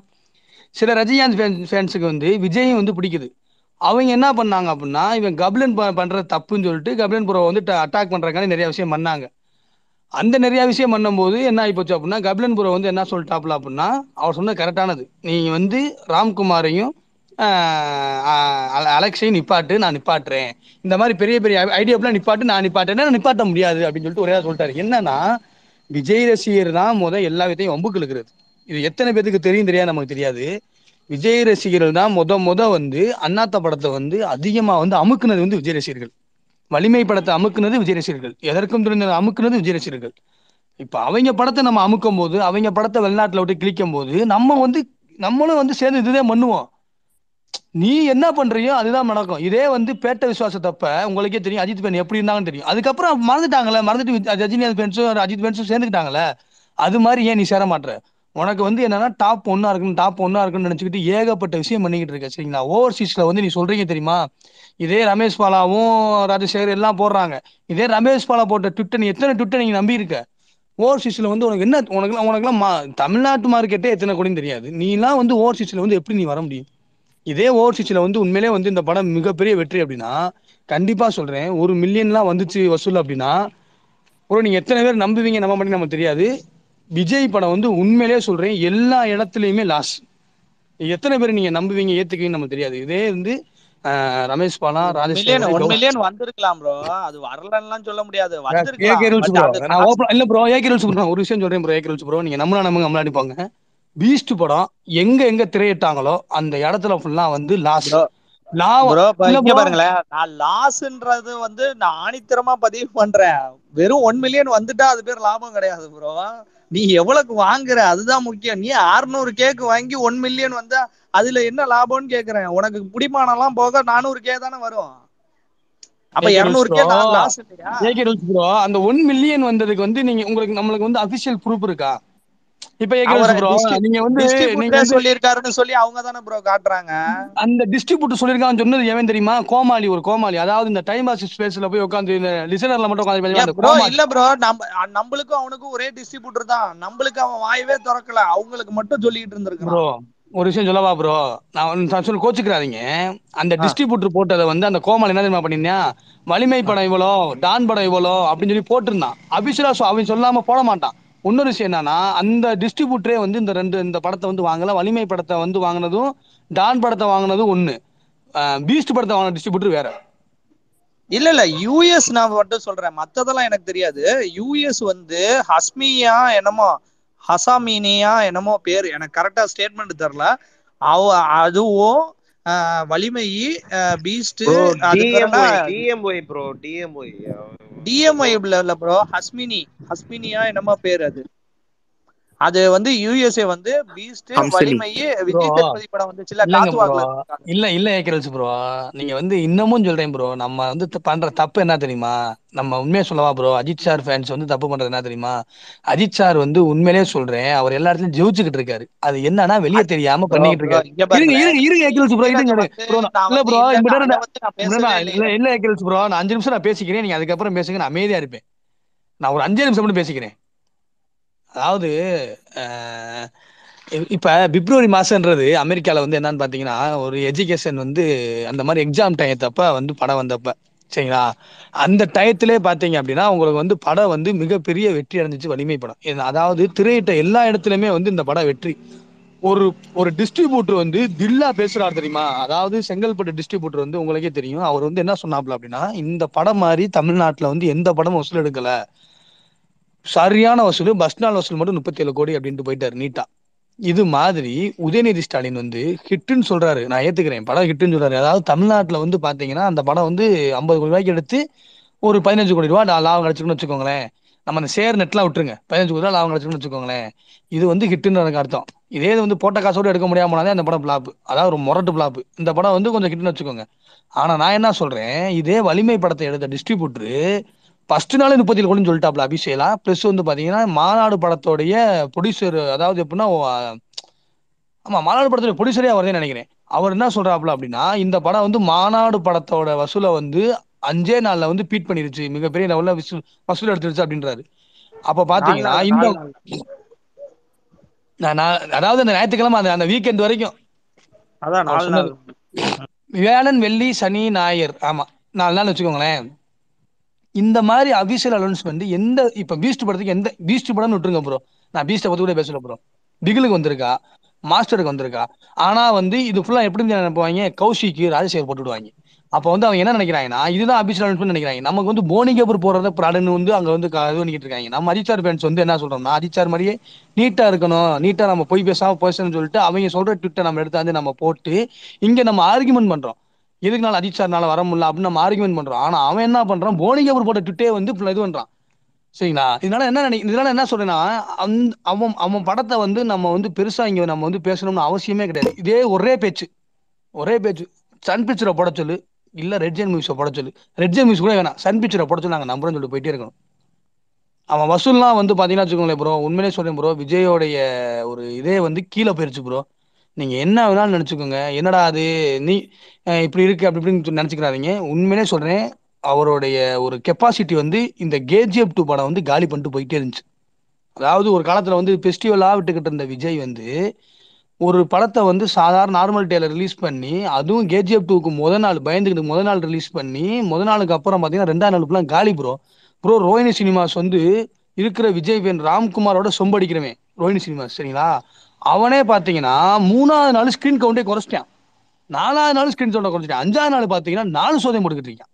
சில ரஜினிகாந்த் ஃபேன்ஸுக்கு வந்து விஜயும் வந்து பிடிக்குது அவங்க என்ன பண்ணாங்க அப்படின்னா இவன் கபிலன் ப- பண்றது தப்புன்னு சொல்லிட்டு கபிலன் புறவை வந்து அட்டாக் பண்றதுக்கான நிறைய விஷயம் பண்ணாங்க அந்த நிறைய விஷயம் பண்ணும்போது என்ன ஆகி போச்சு அப்படின்னா கபிலன் புரோ வந்து என்ன சொல்லிட்டாப்ல அப்படின்னா அவர் சொன்னது கரெக்டானது நீங்க வந்து ராம்குமாரையும் ஆஹ், ஆஹ், அலெக்ஸையும் நிப்பாட்டு நான் நிப்பாட்டுறேன் இந்த மாதிரி பெரிய பெரிய ஐடியாப்லாம் நிப்பாட்டு நான் நிப்பாட்டேன் நான் நிப்பாட்ட முடியாது அப்படின்னு சொல்லிட்டு ஒரே ஆள் சொல்லிட்டாரு என்னன்னா விஜய் ரசிகர் தான் முத எல்லா விதையும் வம்புக்கு இழுக்கிறது இது எத்தனை பேத்துக்கு தெரியும் தெரியாது நமக்கு தெரியாது விஜய் ரசிகர்கள் தான் முத முத வந்து அண்ணாத்த படத்தை வந்து அதிகமா வந்து அமுக்குனது வந்து விஜய் ரசிகர்கள் வலிமை படத்தை அமுக்குனது விஜய் ரசிகர்கள் எதற்கும் துணிந்த அமுக்குனது விஜய் ரசிகர்கள் இப்ப அவங்க படத்தை நம்ம அமுக்கும் போது அவங்க படத்தை வெளிநாட்டுல விட்டு கிழிக்கும் போது நம்ம வந்து நம்மளும் வந்து சேர்ந்து இதுதான் பண்ணுவோம் நீ என்ன பண்றியோ அதுதான் நடக்கும் இதே வந்து பேட்ட விசுவாசத்தப்ப உங்களுக்கே தெரியும் அஜித் ஃபேன் எப்படி இருந்தாங்கன்னு தெரியும் அதுக்கப்புறம் மறந்துட்டாங்கல்ல மறந்துட்டு வி- ரஜினி ஃபேன்ஸும் அஜித் ஃபேன்ஸும் சேர்ந்துக்கிட்டாங்கல்ல அது மாதிரி ஏன் நீ சேர மாட்ற உனக்கு வந்து என்னன்னா டாப் ஒன்னா இருக்கணும் டாப் ஒன்னா இருக்குன்னு நினைச்சுக்கிட்டு ஏகப்பட்ட விஷயம் பண்ணிக்கிட்டு இருக்க சரிங்களா ஓவர்சீஸ்ல வந்து நீ சொல்றீங்க தெரியுமா இதே ரமேஷ் பாலாவும் ராஜசேகர் எல்லாம் போடுறாங்க இதே ரமேஷ் பாலா போட்ட ட்விட்டர் நீ எத்தனை ட்விட்டர் நீங்க நம்பி இருக்க ஓவர்சீஸ்ல வந்து உனக்கு என்ன உனக்கு உனக்குலாம் மா- தமிழ்நாட்டு மார்க்கெட்டே எத்தனை கோடின்னு தெரியாது நீலாம் வந்து ஓவர்சீஸ்ல வந்து எப்படி நீ வர முடியும் இதே ஓவர்சீஸ்ல வந்து உண்மையிலே வந்து இந்த படம் மிகப்பெரிய வெற்றி அப்படின்னா கண்டிப்பா சொல்றேன் ஒரு மில்லியன்லாம் வந்துச்சு வசூல் அப்படின்னா ப்ரோ நீங்க எத்தனை பேர் நம்புவீங்க நம்ப மாட்டீங்க நமக்கு தெரியாது விஜய் படம் வந்து உண்மையிலேயே சொல்றேன் எல்லா இடத்துலயுமே லாஸ் எத்தனை பேர் நீங்க நம்புவீங்க ஏத்துக்குவீங்கன்னு நமக்கு தெரியாது இதே வந்து ஆஹ், Ramesh Bala million Rajesh one million வந்திருக்கலாம் ப்ரோ அது வரலன்னுலாம் சொல்ல முடியாது ஏகே வந்திருக்கலாம் ரூல்ஸ் பட் ப்ரோ அது நான் ஓப்பன் இல்ல ப்ரோ ஏகே ரூல்ஸ் ப்ரோ ஒரு விஷயம் சொல்றேன் ப்ரோ ஏகே ரூல்ஸ் ப்ரோ நீங்க நம்மளா நம்புங்க நம்மளாடி போங்க பீஸ்ட் படம் எங்க எங்க திரையிட்டாங்களோ அந்த இடத்துல ஃபுல்லா வந்து லாஸ் ப்ரோ லாபம் ப்ரோ இப்ப இல்ல இங்க ப்ரோ பாருங்களேன் நான் லாஸ்ன்றது வந்து நான் ஆணித்தரமா பதிவு பண்றேன் வெறும் ஒன் மில்லியன் வந்துட்டா அது பேர் லாபம் கிடையாது ப்ரோ நீ எவ்வளவுக்கு வாங்குற அதுதான் முக்கியம் நீ 600 கேக்கு வாங்கி ஒன் மில்லியன் வந்தா அதுல என்ன லாபம்னு கேக்குறேன் உனக்கு புடிமானம் எல்லாம் போக நானூறு கே தானே வரும் அப்ப ஏகே ரூல்ஸ் இருநூறு ப்ரோ கே லாஸ் இல்லையா ஏகே ரூல்ஸ் ப்ரோ அந்த ஒன் மில்லியன் வந்ததுக்கு வந்து நீங்க உங்களுக்கு நம்மளுக்கு வந்து அபிஷியல் ப்ரூஃப் இருக்கா இப்ப ஏகே அவரை ரூல்ஸ் ப்ரோ டிஸ்ட்ரி நீங்க வந்து நீங்க டிஸ்ட்ரிபியூட்டரே வந்து சொல்லியிருக்காருன்னு சொல்லி அவங்க தானே ப்ரோ காட்டுறாங்க அந்த டிஸ்ட்ரிபியூட்டர் சொல்லிருக்கான்னு சொன்னது எவன் தெரியுமா கோமாளி ஒரு கோமாளி அதாவது இந்த டைம் பாஸ் ஸ்பேஸ்ல போய் உட்காந்து இந்த லிசனர்ல மட்டும் உட்காந்து ஏன் அந்த ப்ரோ கோமாளி இல்ல ப்ரோ நம்ம நம்மளுக்கும் அவனுக்கும் ஒரே டிஸ்ட்ரிபியூட்டர் தான் நம்மளுக்கு அவன் வாயவே திறக்கல அவங்களுக்கு மட்டும் சொல்லிட்டு இருந்திருக்கான் ப்ரோ ஒரு விஷயம் சொல்லவா ப்ரோ நான் வந்து நான் சொல்லி கோச்சுக்கிறாதீங்க அந்த ஆ. டிஸ்ட்ரிபியூட்டர் போட்டதை வந்து அந்த கோமாளி என்ன தெரியுமா பண்ணிருந்தா வலிமை படம் இவ்வளோ டான் படம் இவ்வளோ அப்படின்னு சொல்லி போட்டிருந்தான் அபிஷரா அவன் சொல்லாம போட மாட்டான் இன்னொரு விஷயம் என்னன்னா அந்த டிஸ்ட்ரிபியூட்டரே வந்து இந்த ரெண்டு இந்த படத்தை வந்து வாங்கல வலிமை படத்தை வந்து வாங்கினதும் டான் படத்தை வாங்கினதும் ஒண்ணு பீஸ்ட் படத்தை வாங்கின டிஸ்ட்ரிபியூட்டர் வேற இல்ல இல்ல யூஎஸ் நான் மட்டும் சொல்றேன் மத்ததெல்லாம் எனக்கு தெரியாது யூஎஸ் வந்து ஹஸ்மியா என்னமோ ஹசாமினியா என்னமோ பேர் எனக்கு கரெக்டா ஸ்டேட்மெண்ட் தெரியல அவ அதுவும் ஆஹ், வலிமை பீஸ்ட் ப்ரோ அது பேர் என்ன TMY TMY bro TMY TMI இல்ல ப்ரோ ஹஸ்மினி ஹஸ்மினியா என்னமோ பேர் அது அது வந்து யூஎஸ்ஏ வந்து பீஸ்ட் ஹம்சினி. வலிமை விஜய் Bro, சேதுபதி படம் வந்துச்சுல இல்லைங்க காத்து ப்ரோ வாக்குல இல்ல இல்ல ஏக்கரல்ஸ் ப்ரோ நீங்க வந்து இன்னமும் சொல்றேன் ப்ரோ நம்ம வந்து த- பண்ற தப்பு என்ன தெரியுமா நம்ம உண்மையை சொல்லவா ப்ரோ அஜித் சார் ஃபேன்ஸ் வந்து தப்பு பண்றது என்ன தெரியுமா அஜித் சார் வந்து உண்மையிலேயே சொல்றேன் அவர் எல்லா இடத்துலயும் ஜெயிச்சுக்கிட்டு இருக்காரு அது என்னன்னா வெளியே தெரியாம ப்ரோ பண்ணிக்கிட்டு ப்ரோ இருக்காரு இங்க இருங்க பாருங்களேன் இருங்க இருங்க ஏக்கரல்ஸ் ப்ரோ நீரஜ இருங்க வந்து ப்ரோ நான் இல்ல வந்து ப்ரோ இல்லன்னு இப்படி அதை வந்து நான் பேசவே இல்ல இல்லையே இல்ல ஏக்கரல்ஸ் ப்ரோ நான் அஞ்சு நிமிஷம் நான் பேசிக்கிறேன் நீங்க அதுக்கப்புறம் பேசுங்க நான் அமைதியா இருப்பேன் நான் ஒரு அஞ்சே நிமிஷம் மட்டும் பேசிக்கிறேன் அதாவது அஹ், இ- இப்ப பிப்ரவரி மாசம்ன்றது அமெரிக்கால வந்து என்னன்னு பாத்தீங்கன்னா ஒரு எஜுகேஷன் வந்து அந்த மாதிரி எக்ஸாம் டயத்தப்ப வந்து படம் வந்தப்ப சரிங்களா அந்த டயத்திலே பாத்தீங்க அப்படின்னா உங்களுக்கு வந்து படம் வந்து மிகப்பெரிய வெற்றி அடைஞ்சிச்சு வலிமை படம் இது- அதாவது திரையிட்ட எல்லா இடத்துலயுமே வந்து இந்த படம் வெற்றி ஒரு ஒரு டிஸ்ட்ரிபியூட்டர் வந்து தில்லா பேசுறாரு தெரியுமா அதாவது செங்கல்பட்டு டிஸ்ட்ரிபியூட்டர் வந்து உங்களுக்கே தெரியும் அவர் வந்து என்ன சொன்னாப்ல அப்படின்னா இந்த படம் மாதிரி தமிழ்நாட்டுல வந்து எந்த படமும் வசூல் எடுக்கல சரியான வசூல் பஸ் நாள் வசூல் மட்டும் முப்பத்தி ஏழு கோடி அப்படின்ட்டு போயிட்டாரு நீட்டா இது மாதிரி உதயநிதி ஸ்டாலின் வந்து ஹிட்டுன்னு சொல்றாரு நான் ஏத்துக்கிறேன் படம் ஹிட்டுன்னு சொல்றாரு அதாவது தமிழ்நாட்டுல வந்து பாத்தீங்கன்னா அந்த படம் வந்து ஐம்பது கோடி ரூபாய்க்கு எடுத்து ஒரு பதினஞ்சு கோடி ரூபாய் லாபம் கிடைச்சிருக்குன்னு வச்சுக்கோங்களேன் நம்ம அந்த ஷேர் நெட்லாம் விட்டுருங்க பதினஞ்சு கோடி ரூபாய் லாபம் கிடைச்சிருக்குன்னு வச்சுக்கோங்களேன் இது வந்து ஹிட்டுன்னு எனக்கு அர்த்தம் இதே இது வந்து போட்ட காசோட எடுக்க முடியாம போனாலே அந்த படம் பிளாப் அதாவது ஒரு முரட்டு பிளாப் இந்த படம் வந்து கொஞ்சம் ஹிட்னு வச்சுக்கோங்க ஆனா நான் என்ன சொல்றேன் இதே வலிமை படத்தை எடுத்த டிஸ்ட்ரிபியூட்டர் ஃபர்ஸ்ட் நாளே முப்பத்தி ஏழு கோடின்னு சொல்லிட்டாப்ல அபிஷேலா பிளஸ் வந்து பாத்தீங்கன்னா மாநாடு படத்தோடைய ப்ரொடியூசர் அதாவது எப்படின்னா ஓ, ஆமா மாநாடு படத்தோட ப்ரொடியூசரே அவர் நினைக்கிறேன் அவர் என்ன சொல்றாப்ல அப்படின்னா இந்த படம் வந்து மாநாடு படத்தோட வசூலை வந்து அஞ்சே நாள்ல வந்து பீட் பண்ணிருச்சு மிகப்பெரிய லெவல்ல வசூல் வசூல் எடுத்துருச்சு அப்படின்றாரு அப்ப நாலு பாத்தீங்கன்னா நாள் இந்த நாலு நாள் நான் நான் அதாவது அந்த ஞாயிற்றுக்கிழமை அந்த அந்த வீக்கெண்ட் வரைக்கும் அதான் அவர் நாலு சொன்னது நாள் வியாழன் வெள்ளி சனி ஞாயிறு ஆமா நாலு நாள் வச்சுக்கோங்களேன் இந்த மாதிரி அபிஷியல் அனௌன்ஸ்மெண்ட் எந்த இப்ப பீஸ்ட் படத்துக்கு எந்த பீஸ்ட் படம்னு விட்டுருங்க ப்ரோ நான் பீஸ்ட பத்தி கூட பேசல ப்ரோ பிகிலுக்கு வந்திருக்கா மாஸ்டருக்கு வந்திருக்கா ஆனா வந்து இது ஃபுல்லா எப்படி நினைப்பாங்க கௌஷிக்கு ராஜசேகர் போட்டு விடுவாங்க அப்ப வந்து அவங்க என்ன நினைக்கிறாங்கன்னா இதுதான் அபிஷியல் அனௌன்ஸ்மெண்ட் நினைக்கிறாங்க நமக்கு வந்து போனி கபூர் போறத ப்ராடன்னு வந்து அங்க வந்து க- இது பண்ணிக்கிட்டு இருக்காங்க நம்ம அஜித்தார் ஃபேன்ஸ் வந்து என்ன சொல்றோம்னா அஜித்தார் மாதிரியே நீட்டா இருக்கணும் நீட்டா நம்ம போய் பேசாம பேசணும்னு சொல்லிட்டு அவங்க சொல்ற ட்விட்டர் நம்ம எடுத்தாந்து நம்ம போட்டு இங்க நம்ம ஆர்குமெண்ட் பண்றோம் எதுக்குனால அஜித் சார்னால வர முடியல அப்படின்னு நம்ம ஆர்குமெண்ட் பண்றோம் ஆனா அவன் என்ன பண்றான் போனி கபூர் போட்ட ட்விட்டே வந்து full இது பண்றான் சரிங்களா இதனால என்ன நினை இதனால என்ன சொல்றேன்னா அந்த அவன் அவன் படத்தை வந்து நம்ம வந்து பெருசா இங்க நம்ம வந்து பேசணும்னு அவசியமே கிடையாது இதே ஒரே பேச்சு ஒரே பேச்சு சன் பிக்சரை போட சொல்லு இல்ல ரெட் ஜென் மியூஸை போட சொல்லு ரெட் ஜென் மியூஸ் கூட வேணாம் சன் பிக்சரை போட சொல்லி நாங்க நம்புறோம்னு சொல்லிட்டு போயிட்டே இருக்கணும் அவன் வசூல்லாம் வந்து பாத்தீங்கன்னா வச்சுக்கோங்களேன் ப்ரோ உண்மையிலே சொல்றேன் ப்ரோ விஜயோடைய ஒரு இதே வந்து கீழே போயிருச்சு ப்ரோ நீங்க என்ன வேணாலும் நினைச்சுக்கோங்க என்னடா அது நீ அஹ் இப்படி இருக்கு அப்படி இப்படின்னு நினைச்சுக்கிறாதீங்க உண்மையிலே சொல்றேன் அவருடைய ஒரு கெப்பாசிட்டி வந்து இந்த கேஜிஎஃப் டூ படம் வந்து காலி பண்ணிட்டு போயிட்டே இருந்துச்சு அதாவது ஒரு காலத்துல வந்து ஃபெஸ்டிவலா விட்டுக்கிட்டு இருந்த விஜய் வந்து ஒரு படத்தை வந்து சாதாரண நார்மல் டேல ரிலீஸ் பண்ணி அதுவும் கேஜிஎஃப் டூக்கு முத நாள் பயந்துக்கிட்டு முத நாள் ரிலீஸ் பண்ணி முத நாளுக்கு அப்புறம் பாத்தீங்கன்னா ரெண்டாம் நாள் ஃபுல்லாக காலி ப்ரோ ப்ரோ ரோஹினி சினிமாஸ் வந்து இருக்கிற விஜய் வேன் ராம்குமாரோட சொம்படிக்கிறவன் ரோஹினி சினிமாஸ் சரிங்களா அவனே பாத்தீங்கன்னா மூணாவது நாள் ஸ்கிரீன் கவுண்டே குறைச்சிட்டான் நாலாவது நாள் ஸ்கிரீன் கவுண்டை குறைச்சிட்டான் அஞ்சாவது நாள் பாத்தீங்கன்னா நாலு சோதனை போட்டுக்கிட்டு இருக்கான்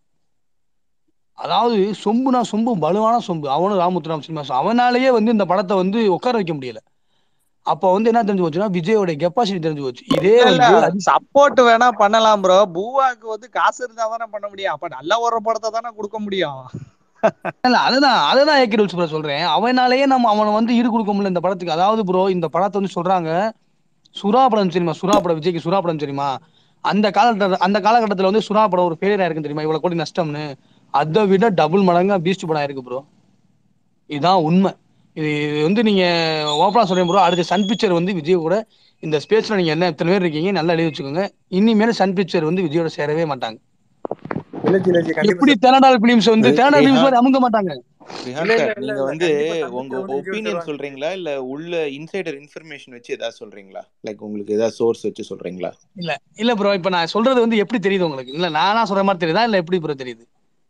அதாவது சொம்புனா சொம்பு பலுவான சொம்பு அவனும் ராமுத்துராம் சினிமாஸ் அவனாலேயே வந்து இந்த படத்தை வந்து உட்கார வைக்க முடியல அப்ப வந்து என்ன தெரிஞ்சு போச்சுன்னா விஜயோட கெப்பாசிட்டி தெரிஞ்சு போச்சு இதே இல்ல இல்ல வந்து அஜித் சப்போர்ட் வேணா பண்ணலாம் ப்ரோ பூவாக்கு வந்து காசு இருந்தா தானே பண்ண முடியும் அப்ப நல்ல ஒரு படத்தை தானே கொடுக்க முடியும் இல்ல அதுதான் அதுதான் ஏக்கி ப்ரோ சொல்றேன் அவனாலேயே நம்ம அவனை வந்து ஈடு கொடுக்க முடியல இந்த படத்துக்கு அதாவது ப்ரோ இந்த படத்தை வந்து சொல்றாங்க சுறா படம் தெரியுமா சுறா படம் விஜய்க்கு சுறா படம் தெரியுமா அந்த காலகட்ட அந்த காலகட்டத்துல வந்து சுறா படம் ஒரு ஃபெயிலியர் ஆயிருக்கு தெரியுமா இவ்வளவு கோடி நஷ்டம்னு அதை விட டபுள் மடங்கா பீஸ்ட் படம் ஆயிருக்கு ப்ரோ இதுதான் உண்மை இது இது வந்து நீங்க ஓப்பனா சொல்றேன் ப்ரோ அடுத்த சன் பிக்சர் வந்து விஜய் கூட இந்த ஸ்பேஸ்ல நீங்க என்ன எத்தனை பேர் இருக்கீங்க நல்லா எழுதி வச்சுக்கோங்க இனிமேல் சன் பிக்சர் வந்து விஜயோட சேரவே மாட்டாங்க இலச்சி இலச்சி கண்டிப்பா எப்படி தெனாடால் பிலிம்ஸ் வந்து ரி- தெனாடால் பிலிம்ஸ் ரிஹான் மாதிரி அமுங்க மாட்டாங்க இல்ல ரிஹான் இல்ல சார் இல்ல நீங்க இல்ல வந்து கண்டிப்பா உங்க சன் பிக்சர் வந்து விஜய் ஒப்பீனியன் தருவாங்க சொல்றீங்களா இல்ல உள்ள இன்சைடர் இன்ஃபர்மேஷன் வச்சு ஏதாவது சொல்றீங்களா லைக் உங்களுக்கு ஏதாவது சோர்ஸ் வச்சு சொல்றீங்களா இல்ல இல்ல ப்ரோ இப்ப நான் சொல்றது வந்து எப்படி தெரியுது உங்களுக்கு இல்ல நானா சொல்ற மாதிரி தெரியுதா இல்ல எப்படி ப்ரோ தெரியுது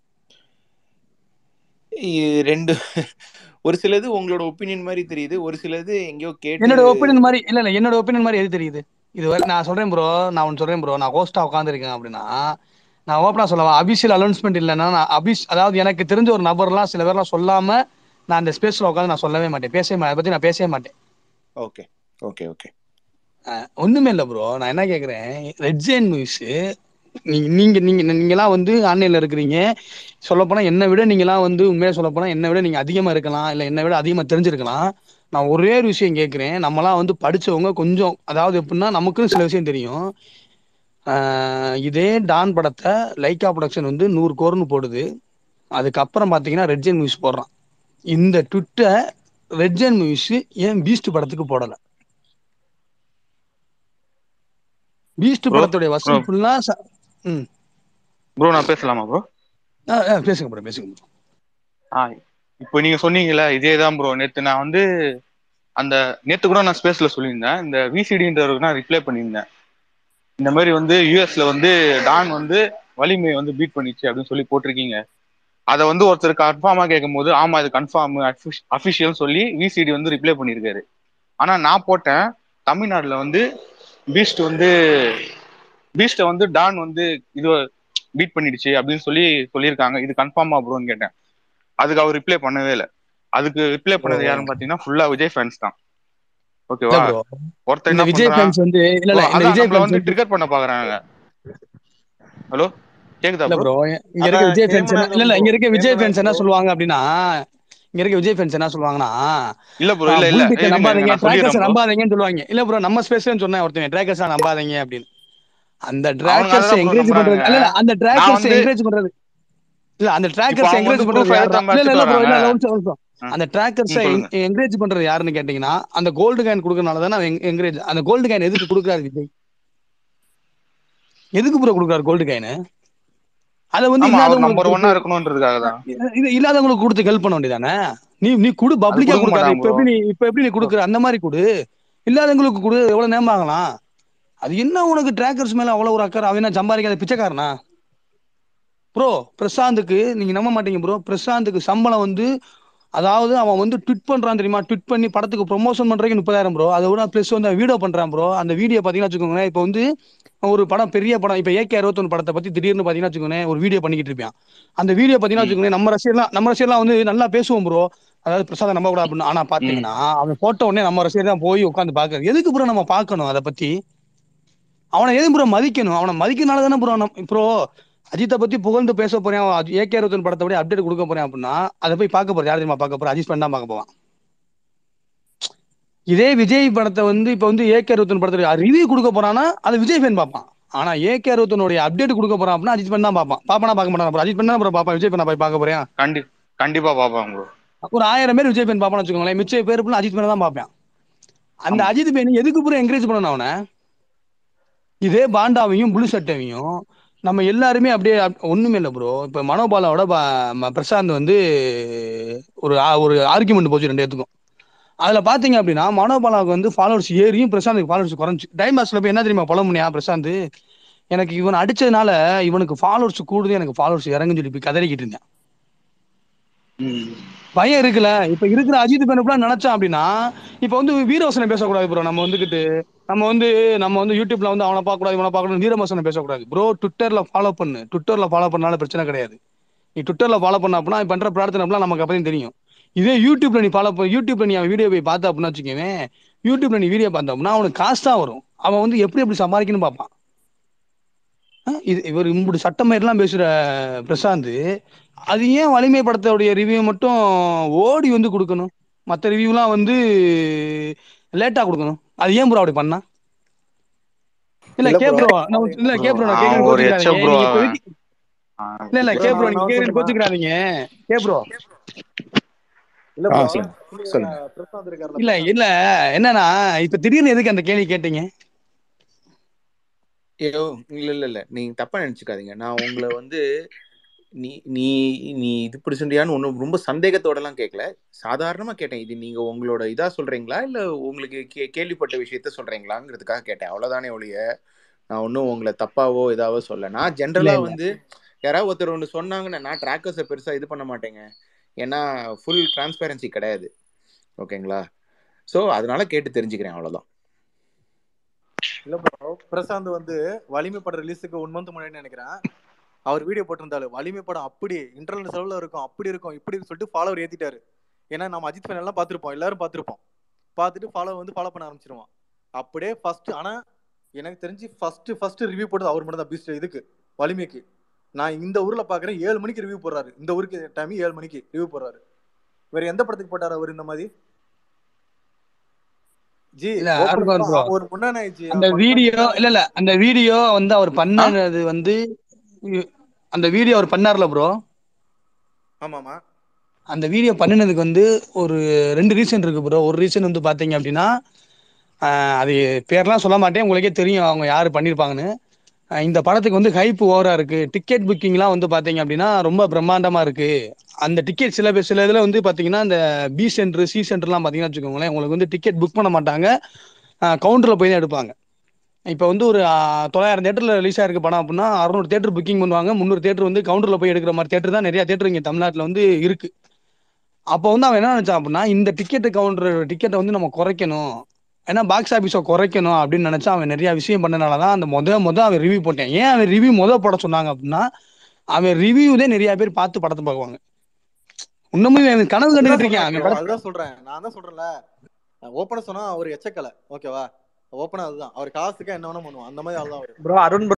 இ- ரெண்டு ஒரு சிலது உங்களோட ஒப்பீனியன் மாதிரி தெரியுது ஒரு சிலது எங்கேயோ கேட்டு என்னோட ஒப்பீனியன் மாதிரி இல்ல இல்ல என்னோட ஒப்பீனியன் மாதிரி எது தெரியுது இது வரை நான் சொல்றேன் ப்ரோ நான் ஒன்னு சொல்றேன் ப்ரோ நான் ஹோஸ்டா உட்காந்துருக்கேன் அப்படின்னா நான் ஓப்பனா சொல்லவா அபிஷியல் அனௌன்ஸ்மெண்ட் இல்லைன்னா நான் அபிஷ் அதாவது எனக்கு தெரிஞ்ச ஒரு நபர்லாம் சில பேர்லாம் சொல்லாம நான் அந்த ஸ்பேஸ்ல உட்காந்து நான் சொல்லவே மாட்டேன் பேசவே மாட்டேன் அதை பத்தி நான் பேசவே மாட்டேன் ஓகே ஓகே ஓகே அஹ் ஒண்ணுமே இல்ல ப்ரோ நான் என்ன கேக்குறேன் ரெட் ஜெயின் மூவிஸ் நீங்க நீங்க நீங்க நீங்கலாம் வந்து ஆன்லைன்ல இருக்கிறீங்க சொல்ல போனா என்னை விட நீங்கலாம் வந்து உண்மையா சொல்ல போனா என்னை விட நீங்க அதிகமா இருக்கலாம் இல்ல என்னை விட அதிகமா தெரிஞ்சிருக்கலாம் நான் ஒரே ஒரு விஷயம் கேட்கிறேன் நம்மலாம் வந்து படிச்சவங்க கொஞ்சம் அதாவது எப்படின்னா நமக்கும் சில விஷயம் தெரியும் ஆஹ் இதே டான் படத்தை லைக்கா ப்ரொடக்ஷன் வந்து நூறு கோர்னு போடுது அதுக்கப்புறம் பாத்தீங்கன்னா ரெட் ஜெயின் மூவிஸ் போடுறான் இந்த ட்விட்டை ரெட் ஜெயின் மூவிஸ் ஏன் பீஸ்ட் படத்துக்கு போடல பீஸ்ட் ப்ரோ படத்துடைய ப்ரோ வசூல் ஃபுல்லா ம் ப்ரோ நான் பேசலாமா ப்ரோ ஆ, ஆ, பேசுங்க ப்ரோ பேசுங்க bro. ஆ இப்போ நீங்க சொன்னீங்கல்ல இதே தான் ப்ரோ நேத்து நான் வந்து அந்த நேத்து கூட நான் ஸ்பேஸ்ல சொல்லியிருந்தேன் இந்த விசிடின்றவருக்கு நான் ரிப்ளை பண்ணியிருந்தேன் இந்த மாதிரி வந்து யூஎஸ்ல வந்து டான் வந்து வலிமை வந்து பீட் பண்ணிச்சு அப்படின்னு சொல்லி போட்டிருக்கீங்க அதை வந்து ஒருத்தர் கன்ஃபார்மா கேட்கும் போது ஆமா இது கன்ஃபார்ம் அஃபிஷியல் சொல்லி விசிடி வந்து ரிப்ளை பண்ணியிருக்காரு ஆனா நான் போட்டேன் தமிழ்நாட்டுல வந்து பீஸ்ட் வந்து பீஸ்ட வந்து டான் வந்து இது பீட் பண்ணிடுச்சு அப்படின்னு சொல்லி சொல்லியிருக்காங்க இது கன்ஃபார்மா ப்ரோன்னு கேட்டேன் அதுக்கு அவர் ரிப்ளை பண்ணவே இல்லை அதுக்கு ரிப்ளை பண்ணது யாருன்னு பாத்தீங்கன்னா ஃபுல்லா விஜய் ஃபேன்ஸ் தான் இல்ல ஓகேவா ப்ரோ ஒருத்தர் இந்த என்ன விஜய் பண்றான் ஃபேன்ஸ் வந்து இல்ல இல்ல bro, இந்த அதான் விஜய் நம்மள ஃபேன்ஸ் வந்து வந்து ட்ரிகர் பண்ண பாக்குறாங்க ஹலோ கேக்குதா இல்ல ப்ரோ ப்ரோ இங்க இருக்க அதான் விஜய் ஃபேன்ஸ் என்ன இல்ல ஹேமநாதன் இல்ல ப்ரோ இங்க இருக்க விஜய் ஃபேன்ஸ் ஹேமநாதன் என்ன ப்ரோ சொல்லுவாங்க அப்படின்னா இங்க இருக்க விஜய் ஃபேன்ஸ் என்ன சொல்லுவாங்கன்னா இல்ல ப்ரோ இல்ல இல்ல புல்டிக்க இருங்க இருங்க நம்பாதீங்க நான் சொல்லிடுறேன் ட்ராக்கர்ஸ் ப்ரோ நம்பாதீங்கன்னு சொல்லுவாங்க இல்ல ப்ரோ நம்ம ஸ்பேஸ்ல சொன்னேன் ஒருத்தன் ட்ராக்கர்ஸ் நம்பாதீங்க அப்படின்னு அந்த அவனுங்க ட்ராக்கர்ஸ் அதான் ப்ரோ என்கரேஜ் நம்புறாங்க பண்றது இல்ல இல்ல அந்த நான் ட்ராக்கர்ஸ் வந்து என்கரேஜ் பண்றது இல்ல அந்த இப்போ ட்ராக்கர்ஸ் அவங்க என்கரேஜ் வந்து பண்றது ப்ரூஃப் யாருன்னா எடுத்து நம்ம இல்ல இல்ல எடுத்துட்டு இல்ல ப்ரோ வராங்க இல்ல இல்ல ஒரு நிமிஷம், ஒரு நிமிஷம். ம், அந்த ட்ராக்கர்ஸை ம், சொல்லுங்க என்கரேஜ் பண்றது யாருன்னு கேட்டீங்கன்னா அந்த கோல்டு காயின் கொடுக்கறனால தான் என்கரேஜ் அந்த கோல்டு காயின் எதுக்கு கொடுக்குறாரு விஜய் எதுக்கு ப்ரோ கொடுக்குறாரு கோல்டு காயின் அதை வந்து ஆமா அவர் இல்லாதவங்களுக்கு நம்பர் கொடுத்து ஒன்னா இருக்கணும்ன்றதுக்காக தான் இது இல்லாதவங்களுக்கு கொடுத்து ஹெல்ப் பண்ண வேண்டியதானே நீ நீ குடு அது பப்ளிக்கா கொடுக்க கொடுக்காத மாட்டாங்க இப்ப ப்ரோ எப்படி நீ இப்ப எப்படி நீ கொடுக்குற அந்த மாதிரி கொடு இல்லாதவங்களுக்கு கொடு எவ்வளவு நேரம் ஆகலாம் அது என்ன உனக்கு டிராக்கர்ஸ் மேல அவ்வளவு ஒரு அக்கறை அவன் என்ன சம்பாதிக்காத பிச்சைக்காரனா ப்ரோ பிரசாந்துக்கு நீங்க நம்ப மாட்டீங்க ப்ரோ பிரசாந்துக்கு சம்பளம் வந்து அதாவது அவன் வந்து ட்விட் பண்றான் தெரியுமா ட்விட் பண்ணி படத்துக்கு ப்ரொமோஷன் பண்றதுக்கு முப்பதாயிரம் ப்ரோ அதை விட பிளஸ் வந்து வீடியோ பண்றான் ப்ரோ அந்த வீடியோ பாத்தீங்கன்னா வச்சுக்கோங்களேன் இப்போ வந்து ஒரு படம் பெரிய படம் இப்ப ஏகே அறுபத்தொன்னு படத்தை பத்தி திடீர்னு பாத்தீங்கன்னா வச்சுக்கோங்களேன் ஒரு வீடியோ பண்ணிக்கிட்டு இருப்பான் அந்த வீடியோ பாத்தீங்கன்னா ம் வச்சுக்கோங்களேன் நம்ம ரசிகர்லாம் நம்ம ரசிகர்லாம் வந்து நல்லா பேசுவோம் ப்ரோ அதாவது பிரசாத நம்ப கூட அப்படின்னு ஆனா ம் பாத்தீங்கன்னா அவன் போட்ட உடனே நம்ம ரசிகர் தான் போய் உட்காந்து பாக்குறது எதுக்கு ப்ரோ நம்ம பார்க்கணும் அதை பத்தி அவனை எதுவும் ப்ரோ மதிக்கணும் அவனை மதிக்கனால தானே ப்ரோ ப்ரோ அஜித்தை பத்தி புகழ்ந்து பேச போறேன் ஏகே அறுபத்தொன்னு படத்தை படி அப்டேட் கொடுக்க போறேன் அப்படின்னா அதை போய் பார்க்க போறேன் யார் தெரியுமா பார்க்க போறேன் அஜித் பண்ணா பார்க்க போவான் இதே விஜய் படத்தை வந்து இப்ப வந்து ஏகே அறுபத்தொன்னு படத்தை ரிவ்யூ கொடுக்க போறான்னா அது விஜய் ஃபேன் பார்ப்பான் ஆனா ஏகே அறுபத்தொன்னுடைய அப்டேட் கொடுக்க போறான் அப்படின்னா அஜித் பண்ணா பார்ப்பான் பாப்பானா பார்க்க மாட்டான் அப்புறம் அஜித் பண்ணா அப்புறம் பார்ப்பான் விஜய் பண்ணா போய் பார்க்க போறேன் கண்டி கண்டிப்பா பாப்பாங்க ப்ரோ ஒரு ஆயிரம் பேர் விஜய் ஃபேன் பார்ப்பான்னு வச்சுக்கோங்களேன் மிச்ச பேர் ஃபுல்லா அஜித் ஃபேன் தான் பார்ப்பேன் அந்த ஆமா அஜித் ஃபேன் எதுக்கு ப்ரோ என்கரேஜ் பண்ணணும் அவனை இதே பாண்டாவையும் புளு சட்டையும் நம்ம எல்லாருமே அப்படியே அப்- ஒண்ணுமே இல்லை ப்ரோ இப்ப மனோபாலாவோட ப- ம- பிரசாந்த் வந்து ஒரு ஆ- ஒரு ஆர்குமெண்ட் போச்சு ரெண்டு பேத்துக்கும் அதுல பாத்தீங்க அப்படின்னா மனோபாலாவுக்கு வந்து ஃபாலோவர்ஸ் ஏறியும் பிரசாந்துக்கு ஃபாலோவர்ஸ் குறைஞ்சு டைம் பாஸ்ல போய் என்ன தெரியுமா புலம்புனியா பிரசாந்த் எனக்கு இவன் அடிச்சதுனால இவனுக்கு ஃபாலோவர்ஸ் கூடுது எனக்கு ஃபாலோவர்ஸ் இறங்குன்னு சொல்லி போய் கதறிக்கிட்டு இருந்தேன் ம் பயம் இருக்குல்ல இப்ப இருக்கிற அஜித் பெண்ணுக்குலாம் நினைச்சான் அப்படின்னா இப்ப வந்து வீரவசனம் பேசக்கூடாது ப்ரோ நம்ம வந்துகிட்டு நம்ம வந்து நம்ம வந்து யூடியூப்ல வந்து அவனை பார்க்க கூடாது இவனை பார்க்கணும் வீரவசனம் பேசக்கூடாது ப்ரோ ட்விட்டர்ல ஃபாலோ பண்ணு ட்விட்டர்ல ஃபாலோ பண்ணால பிரச்சனை கிடையாது நீ ட்விட்டர்ல ஃபாலோ பண்ண அப்படின்னா நீ பண்ற பிரார்த்தனை அப்படிலாம் நமக்கு அப்பதான் தெரியும் இதே யூடியூப்ல நீ ஃபாலோ பண்ண யூடியூப்ல நீ அவன் வீடியோ போய் பார்த்த அப்படின்னா வச்சுக்கவேன் யூடியூப்ல நீ வீடியோ பார்த்த அப்படின்னா அவனுக்கு காசு தான் வரும் அவன் வந்து எப்படி எப்படி சம்பாதிக்கணும்னு பார்ப்பான் அஹ் இது இவர் இம்புடு சட்டமேரெல்லாம் பேசுற பிரசாந்த் அது ஏன் வலிமை படத்தோடைய ரிவ்யூ மட்டும் ஓடி வந்து கொடுக்கணும் மற்ற ரிவ்யூலாம் வந்து லேட்டா கொடுக்கணும் அது ஏன் ப்ரோ அப்படி பண்ணா இல்ல இல்ல கே ப்ரோ ப்ரோ நான் இல்ல கே ப்ரோ நான் அவன் கேக்குறேன் ஒரு எச்ச கோச்சுக்கிறாதீங்க ப்ரோ நீங்க அவன் இப்போதைக்கு ஆ, இல்ல இல்ல ப்ரோ கே நான் ப்ரோ நீங்க நான் கேக்குறேன் சொல்லட்டுமா கோச்சுக்கிறாதீங்க கே ப்ரோ இல்ல ஆ ப்ரோ சொல்லுங்க சொல்லுங்க பிரசாந்த் இருக்காருல்ல இல்ல பிரசாந்த் இல்ல என்னன்னா இப்ப திடீர்னு எதுக்கு அந்த கேள்வி கேட்டீங்க ஐயோ இல்ல இல்ல இல்ல நீங்க தப்பா நினைச்சுக்காதீங்க நான் உங்களை வந்து நீ நீ நீ இது இப்படி சொல்றியான்னு ஒன்றும் ரொம்ப சந்தேகத்தோட எல்லாம் கேட்கல சாதாரணமா கேட்டேன் இது நீங்க உங்களோட இதா சொல்றீங்களா இல்ல உங்களுக்கு கே கேள்விப்பட்ட விஷயத்த சொல்றீங்களாங்கிறதுக்காக கேட்டேன் அவ்வளவுதானே ஒழிய நான் ஒன்றும் உங்களை தப்பாவோ இதாவோ சொல்ல நான் இல்ல ஜென்ரலா இல்ல வந்து யாராவது ஒருத்தர் ஒன்று சொன்னாங்கன்னா நான் ட்ராக்கர்ஸை பெருசா இது பண்ண மாட்டேங்க ஏன்னா ஃபுல் டிரான்ஸ்பேரன்சி கிடையாது ஓகேங்களா ஸோ அதனால கேட்டு தெரிஞ்சுக்கிறேன் அவ்வளவுதான் இல்ல ப்ரோ பிரசாந்த் வந்து வலிமை படம் ரிலீஸுக்கு ஒன் மந்த் முன்னாடி நினைக்கிறேன் அவர் வீடியோ போட்டிருந்தாரு வலிமை படம் அப்படி இன்டர்னல் செலவுல இருக்கும் அப்படி இருக்கும் இப்படி இருக்குன்னு சொல்லிட்டு ஃபாலோவர் ஏத்திட்டாரு ஏன்னா நம்ம அஜித் ஃபேன் எல்லாம் பார்த்திருப்போம் எல்லாரும் பார்த்திருப்போம் பார்த்துட்டு ஃபாலோ வந்து ஃபாலோ பண்ண ஆரம்பிச்சிருவான் அப்படியே ஃபர்ஸ்ட் ஆனா எனக்கு தெரிஞ்சு ஃபர்ஸ்ட் ஃபர்ஸ்ட் ரிவ்யூ போட்டது அவர் மட்டும் தான் பீஸ்ட் இதுக்கு வலிமைக்கு நான் இந்த ஊர்ல பாக்குறேன் ஏழு மணிக்கு ரிவ்யூ போடுறாரு இந்த ஊருக்கு டைம் ஏழு மணிக்கு ரிவ்யூ போடுறாரு வேற எந்த படத்துக்கு போட்டாரு அவர் இந்த மாதிரி ஜி இல்ல open யாருக்கும் ஆ ப்ரோ ஒரு முன்னாடி ஜி அந்த வீடியோ இல்ல இல்ல அந்த வீடியோ வந்து அவர் பண்ணது வந்து அந்த வீடியோ அவர் பண்ணார்ல ப்ரோ ஆமாமா அந்த வீடியோ பண்ணினதுக்கு வந்து ஒரு ரெண்டு ரீசன் இருக்கு ப்ரோ ஒரு ரீசன் வந்து பாத்தீங்க அப்படின்னா ஆஹ் அது பேர்லாம் சொல்ல மாட்டேன் உங்களுக்கே தெரியும் அவங்க யாரு பண்ணியிருப்பாங்கன்னு ஆஹ் இந்த படத்துக்கு வந்து ஹைப் ஓவரா இருக்கு டிக்கெட் புக்கிங்லாம் வந்து பாத்தீங்க அப்படின்னா ரொம்ப பிரம்மாண்டமா இருக்கு அந்த டிக்கெட் சில பேர் சில இதுல வந்து பாத்தீங்கன்னா இந்த பி சென்டர் சி சென்டர்லாம் பாத்தீங்கன்னா வச்சுக்கோங்களேன் உங்களுக்கு வந்து டிக்கெட் புக் பண்ண மாட்டாங்க கவுண்டர்ல போய் தான் எடுப்பாங்க இப்போ வந்து ஒரு ஆஹ், தொள்ளாயிரம் தேட்டர்ல ரிலீஸ் ஆயிருக்கு படம் அப்படின்னா அறுநூறு தேட்டர் புக்கிங் பண்ணுவாங்க முந்நூறு தேட்டர் வந்து கவுண்டர்ல போய் எடுக்கிற மாதிரி தேட்டர் தான் நிறைய தேட்டர் இங்க தமிழ்நாட்டுல வந்து இருக்கு அப்போ வந்து அவன் என்ன நினைச்சான் அப்படின்னா இந்த டிக்கெட் கவுண்டர் டிக்கெட்டை வந்து நம்ம குறைக்கணும் ஏன்னா பாக்ஸ் ஆஃபீஸை குறைக்கணும் அப்படின்னு நினைச்சா அவன் நிறைய விஷயம் பண்ணனால தான் அந்த முத முத அவன் ரிவ்யூ போட்டேன் ஏன் அவன் ரிவ்யூ முத போட சொன்னாங்க அப்படின்னா அவன் ரிவ்யூ தான் நிறைய பேர் பார்த்து படத்தை பார்க்குவாங்க இன்னமும் அவன் கனவு அதுதான் கண்டுகிட்டு இருக்கேன் சொல்றேன் அவன் bro. படம் அதுதான் சொல்றேன் நான் தான் சொல்றேன்ல ஓப்பனா சொன்னா அவர் எச்சக்கலை ஓகேவா ஓப்பனா அதுதான் அவர் காசுக்கு என்ன வேணா பண்ணுவோம் அந்த மாதிரி ஆள் தான் அவரு ப்ரோ அருண்